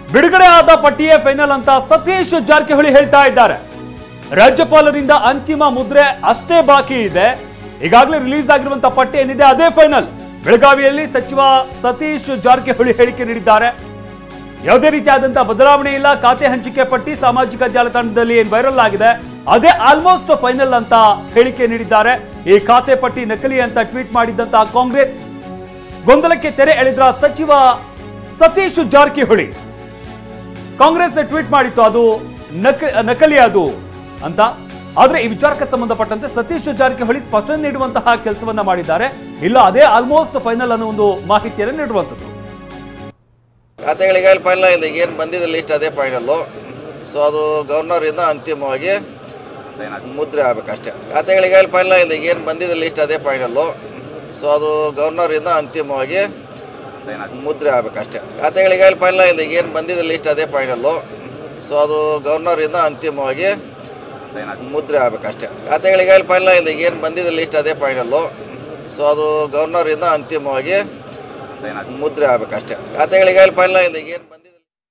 ಬಿಡುಗಡೆ ಆದ ಪಟ್ಟಿಯೇ ಫೈನಲ್ ಅಂತ ಸತೀಶ್ ಜಾರಕಿಹೊಳಿ ಹೇಳ್ತಾ ಇದ್ದಾರೆ ರಾಜ್ಯಪಾಲರಿಂದ ಅಂತಿಮ ಮುದ್ರೆ ಅಷ್ಟೇ ಬಾಕಿ ಇದೆ ಈಗಾಗಲೇ ರಿಲೀಸ್ ಆಗಿರುವಂತಹ ಪಟ್ಟಿ ಏನಿದೆ ಅದೇ ಫೈನಲ್ ಬೆಳಗಾವಿಯಲ್ಲಿ ಸಚಿವ ಸತೀಶ್ ಜಾರಕಿಹೊಳಿ ಹೇಳಿಕೆ ನೀಡಿದ್ದಾರೆ ಯಾವುದೇ ರೀತಿಯಾದಂತಹ ಬದಲಾವಣೆ ಇಲ್ಲ ಖಾತೆ ಹಂಚಿಕೆ ಪಟ್ಟಿ ಸಾಮಾಜಿಕ ಜಾಲತಾಣದಲ್ಲಿ ಏನ್ ವೈರಲ್ ಆಗಿದೆ ಅದೇ ಆಲ್ಮೋಸ್ಟ್ ಫೈನಲ್ ಅಂತ ಹೇಳಿಕೆ ನೀಡಿದ್ದಾರೆ ಈ ಖಾತೆ ಪಟ್ಟಿ ನಕಲಿ ಅಂತ ಟ್ವೀಟ್ ಮಾಡಿದ್ದಂತಹ ಕಾಂಗ್ರೆಸ್ ಗೊಂದಲಕ್ಕೆ ತೆರೆ ಎಳೆದ್ರ ಸಚಿವ ಸತೀಶ್ ಜಾರಕಿಹೊಳಿ ಕಾಂಗ್ರೆಸ್ ಟ್ವೀಟ್ ಮಾಡಿತ್ತು ಅದು ನಕ ನಕಲಿ ಅದು ಅಂತ ಆದ್ರೆ ಈ ವಿಚಾರಕ್ಕೆ ಸಂಬಂಧಪಟ್ಟಂತೆ ಸತೀಶ್ ಜಾರಕಿಹೊಳಿ ಸ್ಪಷ್ಟನೆ ನೀಡುವಂತಹ ಕೆಲಸವನ್ನ ಮಾಡಿದ್ದಾರೆ ಇಲ್ಲ ಅದೇ ಆಲ್ಮೋಸ್ಟ್ ಫೈನಲ್ ಅನ್ನೋ ಒಂದು ಮಾಹಿತಿಯನ್ನು ನೀಡುವಂಥದ್ದು ಖಾತೆಗಳಿಗೆ ಫೈನಲ್ ಇದೆ ಏನು ಬಂದಿದೆ ಲಿಸ್ಟ್ ಅದೇ ಫೈನಲ್ಲು ಸೊ ಅದು ಗವರ್ನರಿಂದ ಅಂತಿಮವಾಗಿ ಮುದ್ರೆ ಆಗಬೇಕಷ್ಟೇ ಖಾತೆಗಳಿಗೆ ಫೈನಲ್ ಇದೆ ಏನು ಬಂದಿದೆ ಲಿಸ್ಟ್ ಅದೇ ಫೈನಲ್ಲು ಸೊ ಅದು ಗವರ್ನರಿಂದ ಅಂತಿಮವಾಗಿ ಮುದ್ರೆ ಆಗಬೇಕಷ್ಟೇ ಖಾತೆಗಳಿಗೆ ಫೈನಲ್ ಇದೆ ಏನು ಬಂದಿದೆ ಲಿಸ್ಟ್ ಅದೇ ಫೈನಲ್ಲು ಸೊ ಅದು ಗವರ್ನರಿಂದ ಅಂತಿಮವಾಗಿ ಮುದ್ರೆ ಆಗಬೇಕಷ್ಟೇ ಖಾತೆಗಳಿಗೆ ಫೈನಲ್ ಇದೆ ಏನು ಬಂದಿದೆ ಲಿಸ್ಟ್ ಅದೇ ಫೈನಲ್ಲು ಸೊ ಅದು ಗವರ್ನರಿಂದ ಅಂತಿಮವಾಗಿ ಮುದ್ರೆ ಆಗಬೇಕಷ್ಟೇ ಖಾತೆಗಳಿಗೆ ಫೈನಲ್ ಇದೆ ಏನು ಬಂದಿದೆ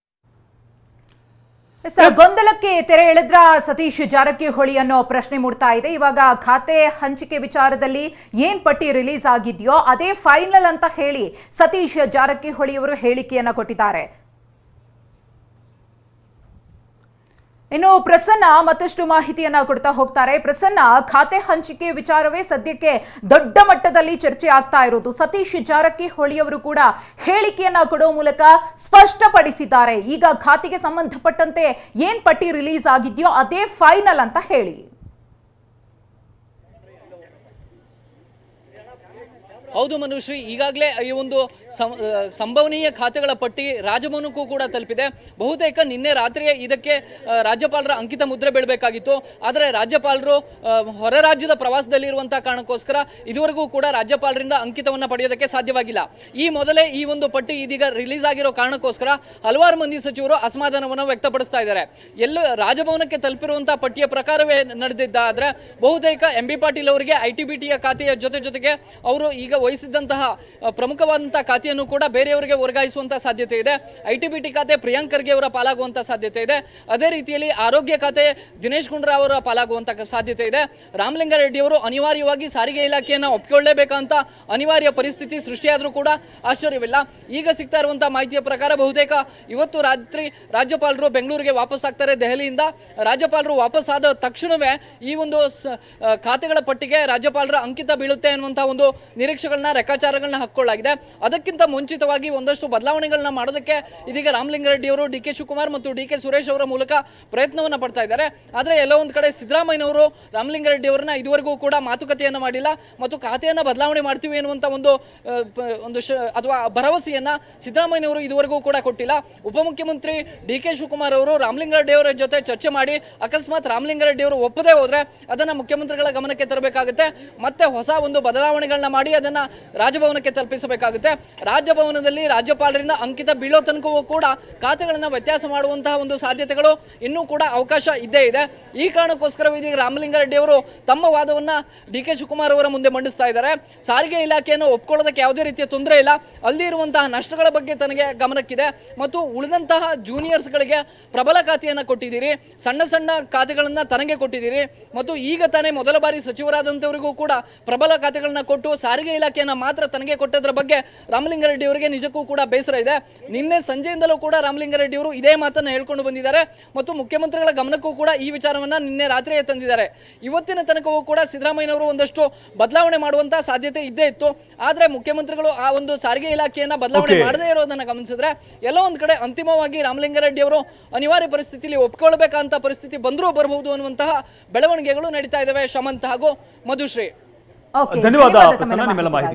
ಎಸ್, ಗೊಂದಲಕ್ಕೆ ತೆರೆ ಎಳೆದ್ರ ಸತೀಶ್ ಜಾರಕಿಹೊಳಿ ಅನ್ನೋ ಪ್ರಶ್ನೆ ಮೂಡ್ತಾ ಇದೆ ಇವಾಗ ಖಾತೆ ಹಂಚಿಕೆ ವಿಚಾರದಲ್ಲಿ ಏನ್ ಪಟ್ಟಿ ರಿಲೀಸ್ ಆಗಿದೆಯೋ ಅದೇ ಫೈನಲ್ ಅಂತ ಹೇಳಿ ಸತೀಶ್ ಜಾರಕಿಹೊಳಿ ಅವರು ಹೇಳಿಕೆಯನ್ನ ಕೊಟ್ಟಿದ್ದಾರೆ ಇನ್ನು ಪ್ರಸನ್ನ ಮತ್ತಷ್ಟು ಮಾಹಿತಿಯನ್ನ ಕೊಡ್ತಾ ಹೋಗ್ತಾರೆ ಪ್ರಸನ್ನ ಖಾತೆ ಹಂಚಿಕೆ ವಿಚಾರವೇ ಸದ್ಯಕ್ಕೆ ದೊಡ್ಡ ಮಟ್ಟದಲ್ಲಿ ಚರ್ಚೆ ಆಗ್ತಾ ಇರೋದು ಸತೀಶ್ ಜಾರಕಿಹೊಳಿ ಅವರು ಕೂಡ ಹೇಳಿಕೆಯನ್ನ ಕೊಡೋ ಮೂಲಕ ಸ್ಪಷ್ಟಪಡಿಸಿದ್ದಾರೆ ಈಗ ಖಾತೆಗೆ ಸಂಬಂಧಪಟ್ಟಂತೆ ಏನ್ ಪಟ್ಟಿ ರಿಲೀಸ್ ಆಗಿದೆಯೋ ಅದೇ ಫೈನಲ್ ಅಂತ ಹೇಳಿ ಹೌದು ಮನುಶ್ರೀ ಈಗಾಗಲೇ ಈ ಒಂದು ಸಂ- ಆ, ಸಂಭವನೀಯ ಖಾತೆಗಳ ಪಟ್ಟಿ ರಾಜಭವನಕ್ಕೂ ಕೂಡ ತಲುಪಿದೆ ಬಹುತೇಕ ನಿನ್ನೆ ರಾತ್ರಿಯೇ ಇದಕ್ಕೆ ಆ, ರಾಜ್ಯಪಾಲರ ಅಂಕಿತ ಮುದ್ರೆ ಬೀಳಬೇಕಾಗಿತ್ತು ಆದರೆ ರಾಜ್ಯಪಾಲರು ಆ, ಹೊರ ರಾಜ್ಯದ ಪ್ರವಾಸದಲ್ಲಿರುವಂತಹ ಕಾರಣಕ್ಕೋಸ್ಕರ ಇದುವರೆಗೂ ಕೂಡ ರಾಜ್ಯಪಾಲರಿಂದ ಅಂಕಿತವನ್ನು ಪಡೆಯೋದಕ್ಕೆ ಸಾಧ್ಯವಾಗಿಲ್ಲ ಈ ಮೊದಲೇ ಈ ಒಂದು ಪಟ್ಟಿ ಇದೀಗ ರಿಲೀಸ್ ಆಗಿರೋ ಕಾರಣಕ್ಕೋಸ್ಕರ ಹಲವಾರು ಮಂದಿ ಸಚಿವರು ಅಸಮಾಧಾನವನ್ನು ವ್ಯಕ್ತಪಡಿಸ್ತಾ ಇದ್ದಾರೆ ಎಲ್ಲ ರಾಜಭವನಕ್ಕೆ ತಲುಪಿರುವಂತಹ ಪಟ್ಟಿಯ ಪ್ರಕಾರವೇ ನಡೆದಿದ್ದಾದ್ರೆ ಬಹುತೇಕ ಎಂ ಬಿ ಪಾಟೀಲ್ ಅವರಿಗೆ ಐ ಟಿ ಬಿ ಟಿಯ ಖಾತೆಯ ಜೊತೆ ಜೊತೆಗೆ ಅವರು ಈಗ ವಹಿಸಿದ್ದಂತಹ ಅ, ಪ್ರಮುಖವಾದಂತಹ ಖಾತೆಯನ್ನು ಕೂಡ ಬೇರೆಯವರಿಗೆ ವರ್ಗಾಯಿಸುವಂತಹ ಸಾಧ್ಯತೆ ಇದೆ ಐ ಟಿ ಬಿ ಟಿ ಖಾತೆ ಪ್ರಿಯಾಂಕ್ ಖರ್ಗೆ ಅವರ ಪಾಲಾಗುವಂತಹ ಸಾಧ್ಯತೆ ಇದೆ ಅದೇ ರೀತಿಯಲ್ಲಿ ಆರೋಗ್ಯ ಖಾತೆ ದಿನೇಶ್ ಗುಂಡೂರಾವ್ ಅವರ ಪಾಲಾಗುವಂತಹ ಸಾಧ್ಯತೆ ಇದೆ ರಾಮಲಿಂಗಾರೆಡ್ಡಿ ಅವರು ಅನಿವಾರ್ಯವಾಗಿ ಸಾರಿಗೆ ಇಲಾಖೆಯನ್ನು ಒಪ್ಪಿಕೊಳ್ಳಲೇಬೇಕಂತ ಅನಿವಾರ್ಯ ಪರಿಸ್ಥಿತಿ ಸೃಷ್ಟಿಯಾದರೂ ಕೂಡ ಆಶ್ಚರ್ಯವಿಲ್ಲ ಈಗ ಸಿಗ್ತಾ ಇರುವಂತಹ ಮಾಹಿತಿಯ ಪ್ರಕಾರ ಬಹುತೇಕ ಇವತ್ತು ರಾತ್ರಿ ರಾಜ್ಯಪಾಲರು ಬೆಂಗಳೂರಿಗೆ ವಾಪಸ್ ಆಗ್ತಾರೆ ದೆಹಲಿಯಿಂದ ರಾಜ್ಯಪಾಲರು ವಾಪಸ್ ಆದ ತಕ್ಷಣವೇ ಈ ಒಂದು ಸ- ಆ, ಖಾತೆಗಳ ಪಟ್ಟಿಗೆ ರಾಜ್ಯಪಾಲರ ಅಂಕಿತ ಬೀಳುತ್ತೆ ಅನ್ನುವಂತಹ ಒಂದು ನಿರೀಕ್ಷೆಗಳನ್ನ ಲೆಕ್ಕಾಚಾರಗಳನ್ನ ಹಾಕೊಳ್ಳಲಾಗಿದೆ ಅದಕ್ಕಿಂತ ಮುಂಚಿತವಾಗಿ ಒಂದಷ್ಟು ಬದಲಾವಣೆಗಳನ್ನ ಮಾಡೋದಕ್ಕೆ ಇದೀಗ ರಾಮಲಿಂಗಾರೆಡ್ಡಿ ಅವರು ಡಿ ಕೆ ಶಿವಕುಮಾರ್ ಮತ್ತು ಡಿ ಕೆ ಸುರೇಶ್ ಅವರ ಮೂಲಕ ಪ್ರಯತ್ನವನ್ನ ಪಡ್ತಾ ಇದ್ದಾರೆ ಆದರೆ ಎಲ್ಲೋ ಒಂದು ಕಡೆ ಸಿದ್ದರಾಮಯ್ಯನವರು ರಾಮಲಿಂಗಾರೆಡ್ಡಿ ಅವರನ್ನ ಇದುವರೆಗೂ ಕೂಡ ಮಾತುಕತೆಯನ್ನ ಮಾಡಿಲ್ಲ ಮತ್ತು ಖಾತೆಯನ್ನ ಬದಲಾವಣೆ ಮಾಡ್ತೀವಿ ಅನ್ನುವಂಥ ಒಂದು ಆ, ಪ- ಒಂದು ಶ ಅಥವಾ ಭರವಸೆಯನ್ನ ಸಿದ್ದರಾಮಯ್ಯನವರು ಇದುವರೆಗೂ ಕೂಡ ಕೊಟ್ಟಿಲ್ಲ ಉಪಮುಖ್ಯಮಂತ್ರಿ ಡಿ ಕೆ ಶಿವಕುಮಾರ್ ಅವರು ರಾಮಲಿಂಗಾರೆಡ್ಡಿ ಅವರ ಜೊತೆ ಚರ್ಚೆ ಮಾಡಿ ಅಕಸ್ಮಾತ್ ರಾಮಲಿಂಗಾರೆಡ್ಡಿ ಅವರು ಒಪ್ಪದೇ ಹೋದ್ರೆ ಅದನ್ನ ಮುಖ್ಯಮಂತ್ರಿಗಳ ಗಮನಕ್ಕೆ ತರಬೇಕಾಗುತ್ತೆ ಮತ್ತೆ ಹೊಸ ಒಂದು ಬದಲಾವಣೆಗಳನ್ನ ಮಾಡಿ ಅದನ್ನ ರಾಜಭವನಕ್ಕೆ ತಲುಪಿಸಬೇಕಾಗುತ್ತೆ ರಾಜಭವನದಲ್ಲಿ ರಾಜ್ಯಪಾಲರಿಂದ ಅಂಕಿತ ಬೀಳೋ ತನಕವೂ ಕೂಡ ಖಾತೆಗಳನ್ನ ವ್ಯತ್ಯಾಸ ಮಾಡುವಂತಹ ಒಂದು ಸಾಧ್ಯತೆಗಳು ಇನ್ನೂ ಕೂಡ ಅವಕಾಶ ಇದ್ದೇ ಇದೆ ಈ ಕಾರಣಕ್ಕೋಸ್ಕರ ಇದೀಗ ರಾಮಲಿಂಗಾರೆಡ್ಡಿ ಅವರು ತಮ್ಮ ವಾದವನ್ನ ಡಿ ಕೆ ಶಿವಕುಮಾರ್ ಅವರ ಮುಂದೆ ಮಂಡಿಸ್ತಾ ಇದ್ದಾರೆ ಸಾರಿಗೆ ಇಲಾಖೆಯನ್ನು ಒಪ್ಕೊಳ್ಳೋದಕ್ಕೆ ಯಾವುದೇ ರೀತಿಯ ತೊಂದರೆ ಇಲ್ಲ ಅಲ್ಲಿ ಇರುವಂತಹ ನಷ್ಟಗಳ ಬಗ್ಗೆ ತನಗೆ ಗಮನಕ್ಕಿದೆ ಮತ್ತು ಉಳಿದಂತಹ ಜೂನಿಯರ್ಸ್ಗಳಿಗೆ ಪ್ರಬಲ ಖಾತೆಯನ್ನು ಕೊಟ್ಟಿದ್ದೀರಿ ಸಣ್ಣ ಸಣ್ಣ ಖಾತೆಗಳನ್ನ ತನಗೆ ಕೊಟ್ಟಿದ್ದೀರಿ ಮತ್ತು ಈಗ ತಾನೇ ಮೊದಲ ಬಾರಿ ಸಚಿವರಾದಂಥವರಿಗೂ ಕೂಡ ಪ್ರಬಲ ಖಾತೆಗಳನ್ನ ಕೊಟ್ಟು ಸಾರಿಗೆ ಇಲಾಖೆಯನ್ನ ಮಾತ್ರ ತನಗೆ ಕೊಟ್ಟದ್ರ ಬಗ್ಗೆ ರಾಮಲಿಂಗಾರೆಡ್ಡಿ ಅವರಿಗೆ ನಿಜಕ್ಕೂ ಕೂಡ ಬೇಸರ ಇದೆ ನಿನ್ನೆ ಸಂಜೆಯಿಂದಲೂ ಕೂಡ ರಾಮಲಿಂಗಾರೆಡ್ಡಿ ಅವರು ಇದೇ ಮಾತನ್ನ ಹೇಳ್ಕೊಂಡು ಬಂದಿದ್ದಾರೆ ಮತ್ತು ಮುಖ್ಯಮಂತ್ರಿಗಳ ಗಮನಕ್ಕೂ ಕೂಡ ಈ ವಿಚಾರವನ್ನ ನಿನ್ನೆ ರಾತ್ರಿಯೇ ತಂದಿದ್ದಾರೆ ಇವತ್ತಿನ ತನಕವೂ ಕೂಡ ಸಿದ್ದರಾಮಯ್ಯನವರು ಒಂದಷ್ಟು ಬದಲಾವಣೆ ಮಾಡುವಂತಹ ಸಾಧ್ಯತೆ ಇದ್ದೇ ಇತ್ತು ಆದ್ರೆ ಮುಖ್ಯಮಂತ್ರಿಗಳು ಆ ಒಂದು ಸಾರಿಗೆ ಇಲಾಖೆಯನ್ನ ಬದಲಾವಣೆ Okay. ಮಾಡದೇ ಇರೋದನ್ನ ಗಮನಿಸಿದ್ರೆ ಎಲ್ಲೋ ಒಂದ್ ಕಡೆ ಅಂತಿಮವಾಗಿ ರಾಮಲಿಂಗಾರೆಡ್ಡಿ ಅವರು ಅನಿವಾರ್ಯ ಪರಿಸ್ಥಿತಿಯಲ್ಲಿ ಒಪ್ಕೊಳ್ಬೇಕಂತ ಪರಿಸ್ಥಿತಿ ಬಂದರೂ ಬರಬಹುದು ಅನ್ನುವಂತಹ ಬೆಳವಣಿಗೆಗಳು ನಡೀತಾ ಇದಾವೆ ಶಮಂತ್ ಹಾಗೂ ಮಧುಶ್ರೀ ಓಕೆ ಧನ್ಯವಾದ ಧನ್ಯವಾದ ಪ್ರಸನ್ನ ತಮ್ಮೆಲ್ಲ ನಿಮ್ಮೆಲ್ಲ ಮಾಹಿತಿಗಾಗಿ. ಮಾಹಿತಿ